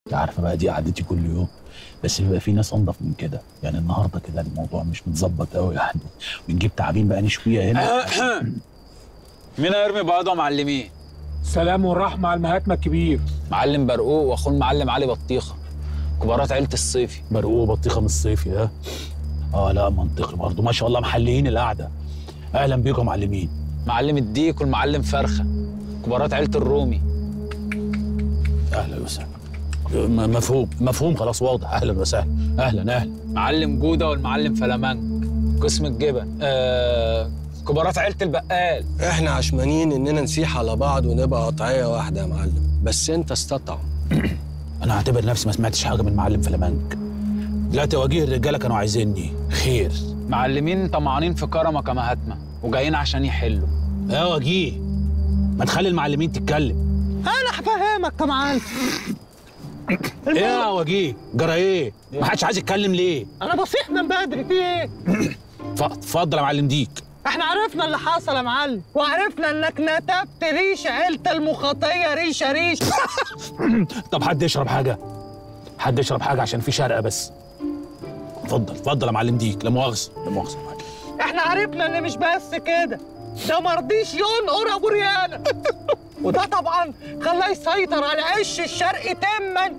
انت عارفه بقى دي قعدتي كل يوم بس بيبقى في ناس انضف من كده يعني النهارده كده الموضوع مش متظبط قوي يعني بنجيب تعابين بقى نشويها هنا مين هيرمي بياضه معلمين سلام والرحمة على المهاتمة الكبير معلم برقوق واخوه المعلم علي بطيخه كبارات عيله الصيفي برقوق بطيخه من الصيفي ها اه لا منطقي برضه ما شاء الله محليين القعده اهلا بيكم معلمين معلم الديك والمعلم فرخه كبارات عيله الرومي اهلا وسهلا م- مفهوم مفهوم خلاص واضح اهلا وسهلا اهلا اهلا معلم جوده والمعلم فلامنك قسم الجبن آه كبارات عيله البقال احنا عشمانين اننا نسيح على بعض ونبقى قطعيه واحده يا معلم بس انت استطعم انا اعتبر نفسي ما سمعتش حاجه من معلم فلامنك دلوقتي وجيه الرجاله كانوا عايزيني خير معلمين طمعانين في كرمك يا مهاتما وجايين عشان يحلوا يا وجيه ما تخلي المعلمين تتكلم انا هفهمك يا معلم ايه يا وجيه جرى ايه ما حدش عايز يتكلم ليه انا بصيح من بدري في ايه ف- اتفضل يا معلم ديك احنا عرفنا اللي حصل يا معلم وعرفنا انك نتبت ريش عيلة المخاطية ريشة ريش طب حد يشرب حاجه حد يشرب حاجه عشان في شرقه بس اتفضل اتفضل يا معلم ديك لا مؤاخذه لا مؤاخذه يا معلم. احنا عرفنا ان مش بس كده ده مرضيش ينقر ابو ريانة وده طبعا خلاه يسيطر على عش الشرق تما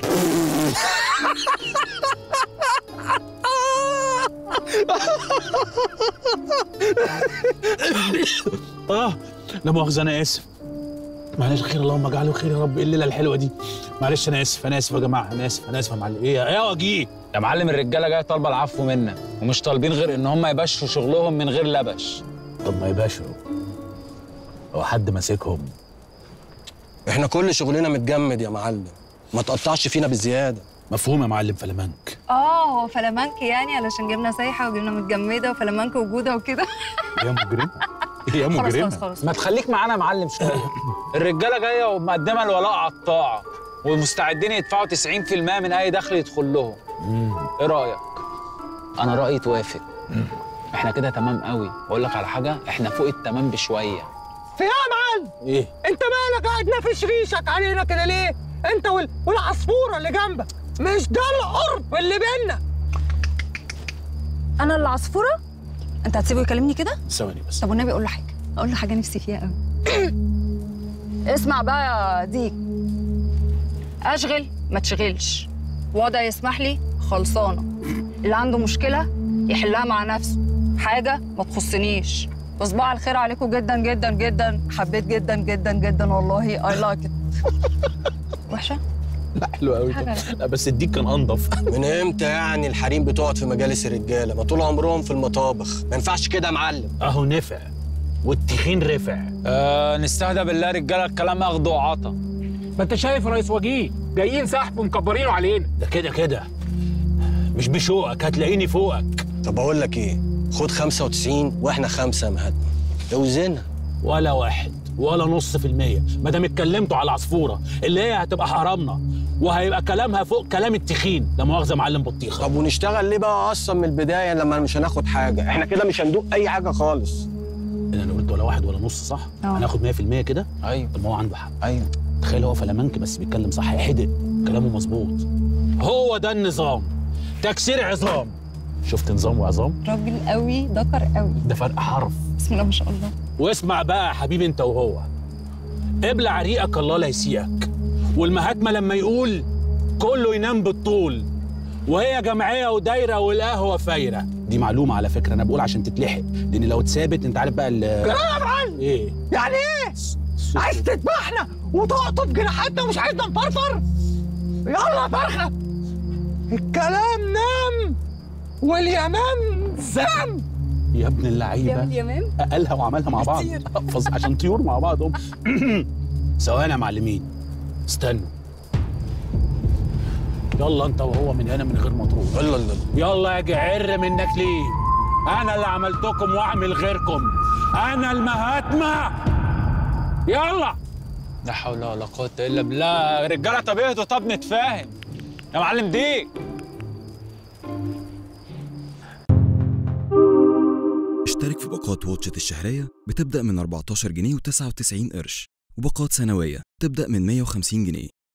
اه لا مؤاخذه انا اسف معلش خير اللهم اجعله خير يا رب ايه الليله الحلوه دي معلش انا اسف انا اسف يا جماعه انا اسف انا اسف يا معلم ايه يا- ايه يا وجيه يا معلم الرجاله جايه طالبه العفو منك ومش طالبين غير ان هم يبشروا شغلهم من غير لبش طب ما يباشروا هو حد ماسكهم احنا كل شغلنا متجمد يا معلم ما تقطعش فينا بزياده مفهوم يا معلم فلامنك اه هو فلامنك يعني علشان جبنه سايحه وجبنه متجمده وفلامنك وجوده وكده يا مجرم يا خلاص مجرم خلاص خلاص ما تخليك معانا يا معلم شويه الرجاله جايه ومقدمه الولاء على الطاعه ومستعدين يدفعوا 90% من اي دخل يدخل لهم ايه رايك انا رايي توافق احنا كده تمام قوي واقول لك على حاجه احنا فوق التمام بشويه في ايه يا معلم ايه انت مالك قاعد نافش ريشك علينا كده ليه انت وال... والعصفوره اللي جنبك مش ده القرب اللي بينا انا اللي عصفوره انت هتسيبه يكلمني كده ثواني بس طب والنبي اقول له حاجه اقول له حاجه نفسي فيها قوي اسمع بقى يا ديك اشغل ما تشغلش وضع يسمح لي خلصانه اللي عنده مشكله يحلها مع نفسه حاجه ما تخصنيش وصباح الخير عليكم جدا جدا جدا حبيت جدا جدا جدا والله اي لايك ات وحشه لا حلو قوي حاجة لا بس الديك كان انضف من امتى يعني الحريم بتقعد في مجالس الرجاله ما طول عمرهم في المطابخ ما ينفعش كده يا معلم اهو نفع والتخين رفع آه نستهدى بالله رجاله الكلام اخده وعطا ما انت شايف يا ريس وجيه جايين سحب ومكبرينه علينا ده كده كده مش بشوقك هتلاقيني فوقك طب اقول لك ايه خد 95 واحنا خمسه يا مهاتما اوزنها ولا واحد ولا نص في المية ما دام اتكلمتوا على العصفورة اللي هي هتبقى حرامنا وهيبقى كلامها فوق كلام التخين لا مؤاخذة معلم بطيخة طب ونشتغل ليه بقى اصلا من البدايه لما مش هناخد حاجه احنا كده مش هندوق اي حاجه خالص انا قلت ولا واحد ولا نص صح اه. هناخد 100% كده ايوه طب ما هو عنده حق ايوه تخيل هو فلامنك بس بيتكلم صح حدق كلامه مظبوط هو ده النظام تكسير عظام شفت نظام وعظام راجل قوي ذكر قوي ده فرق حرف بسم الله ما شاء الله واسمع بقى يا حبيبي انت وهو ابلع ريقك الله لا يسيئك والمهاتما لما يقول كله ينام بالطول وهي جمعيه ودايره والقهوه فايره دي معلومه على فكره انا بقول عشان تتلحق لان لو اتثابت انت عارف بقى ال يا معلم ايه يعني ايه عايز تذبحنا وتقطف جناحاتنا ومش عايزنا نفرفر يلا يا فرخه الكلام نام واليمام زام يا ابن يا اللعيبه اليمام قالها وعملها مع بعض فظ- عشان طيور مع بعض هم ثواني يا معلمين استنوا يلا انت وهو من هنا من غير مطروح الله الله يلا يا جعر منك ليه انا اللي عملتكم واعمل غيركم انا المهاتما يلا لا حول ولا قوه الا بالله رجاله طب اهدوا طب نتفاهم يا معلم ديك اشترك في باقات واتشت الشهرية بتبدأ من 14 جنيه و99 قرش وباقات سنوية تبدأ من 150 جنيه